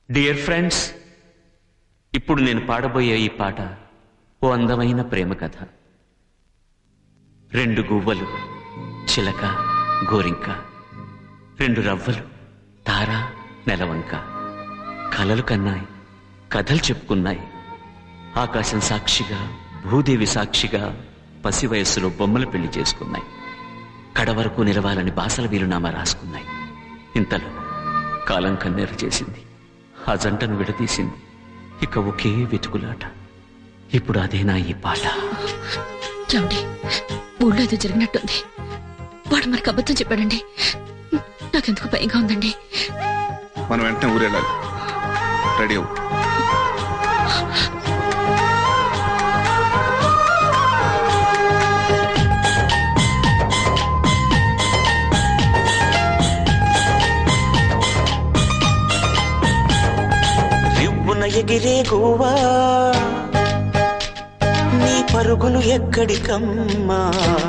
dear friends ఇప్పుడు నేను పాడబోయే ఈ పాట ఓ అందమైన ప్రేమ కథ రెండు గువ్వలు చిలక గోరింక రెండు రవ్వలు తార నెలవంక కలలు కన్నాయి కథలు చెప్పుకున్నాయి ఆకాశం సాక్షిగా భూదేవి సాక్షిగా పసి వయస్సులో బొమ్మలు పెళ్లి చేసుకున్నాయి కడవరకు నిలవాలని బాసల వీలునామా రాసుకున్నాయి ఇంతలో కాలం కన్నెర చేసింది ఆ జంటను విడదీసింది ఇక ఒకే వెతుకులాట ఇప్పుడు అదేనా ఈ పాట ఏమండి ఊళ్ళో ఏదో జరిగినట్టుంది వాడు మనకు అబద్ధం చెప్పాడండి నాకెందుకు భయంగా ఉందండి మనం వెంటనే ఊరెళ్ళాలి రెడీ అవ్వు రివ్వున ఎగిరే గోవా నీ పరుగులు ఎక్కడికమ్మా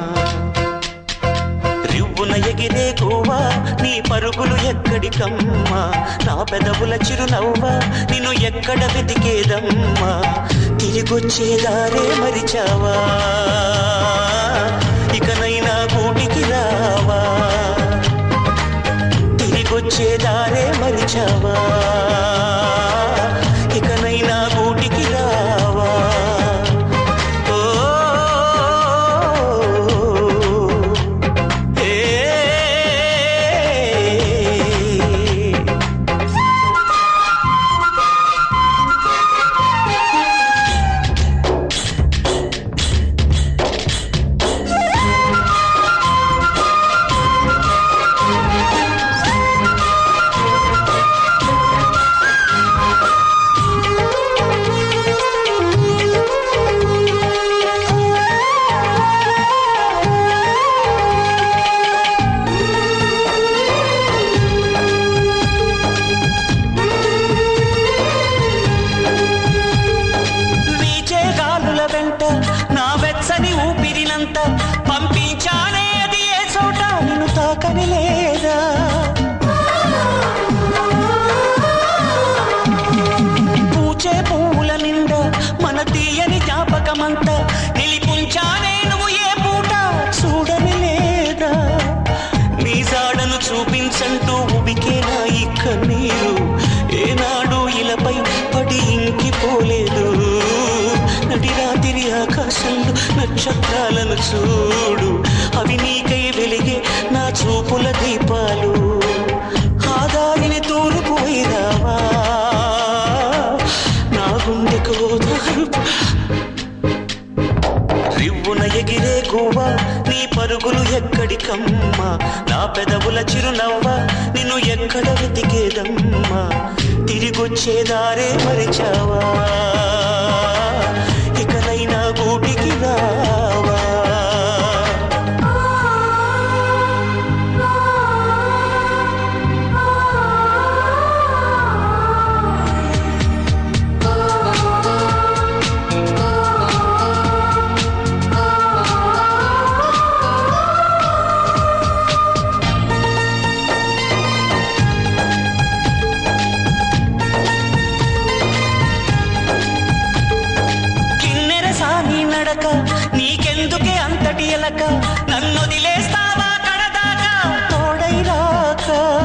రివ్వున ఎగిరే గోవా నీ పరుగులు ఎక్కడికమ్మా నా పెదవుల చిరునవ్వా నిన్ను ఎక్కడ వెతికేదమ్మా తిరిగొచ్చేదారే మరిచావా ఇకనైనా గూటికి రావా తిరిగొచ్చేదారే మరిచావా ఇకనైనా గూటికి రావా ఓ, ఏ, వీచే గాలుల వెంట నా వెచ్చని ఊపిరినంత పంపించానే అది ఏ చోట నిన్ను తాకని లేదా పూచే పువ్వుల నిండా మన తీయని జ్ఞాపకమంతా నిలిపుంచానే నువ్వు ఏ పూట చూడని లేదా నీ జాడను చూపించంటూ ఉబికేనా ఈ కన్నీరు ఏనాడు ఇలపై పడి ఇంకిపోలేదు నడి రాత్రి ఆకాశంలో నక్షత్రాలను చూడు అవి నీకై వెలిగే నా చూపుల దీపాలు ఆ దారిని తూర్పు వైరావా నా గుండెకు ఓదారు రివ్వున ఎగిరే గువ్వ నీ పరుగులు ఎక్కడికమ్మా నా పెదవుల చిరునవ్వ నిన్ను ఎక్కడ వెతికేదమ్మా తిరిగొచ్చేదారే మరిచావా ఇకనైనా గూటికి రావా కిన్నెర సాని నడక నీకెందుకే అంతటి ఎలక నన్ను వదిలేస్తావా కడదాకా తోడై రాక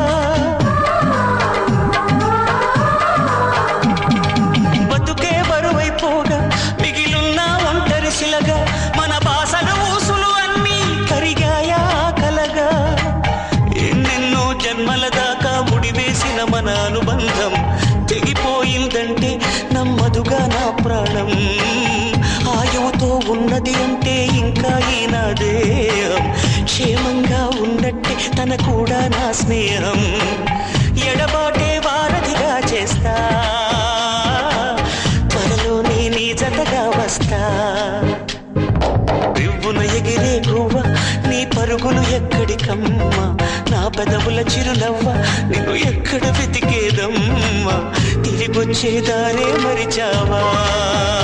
బతుకే బరువైపోగా మిగిలున్న ఒంటరి శిలగా మన బాసలు ఊసులు అన్నీ కరిగాయా కలగా ఎన్నెన్నో జన్మల దాకా ముడివేసిన మన అనుబంధం తెగిపోయిందంటే నమ్మదుగా నా ప్రాణం ఆయువుతో ఉన్నది అంటే ఇంకా ఈ నా దేహం క్షేమంగా ఉన్నట్టే తన కూడా నా స్నేహం ఎడబాటే వారధిగా చేస్తా త్వరలోనే నీ జతగా వస్తా రివ్వున ఎగిరే గువ్వ నీ పరుగులు ఎక్కడికమ్మా నా పెదవుల చిరునవ్వ నిన్ను ఎక్కడ వెతికేదమ్మా తిరిగొచ్చేదారే మరిచావా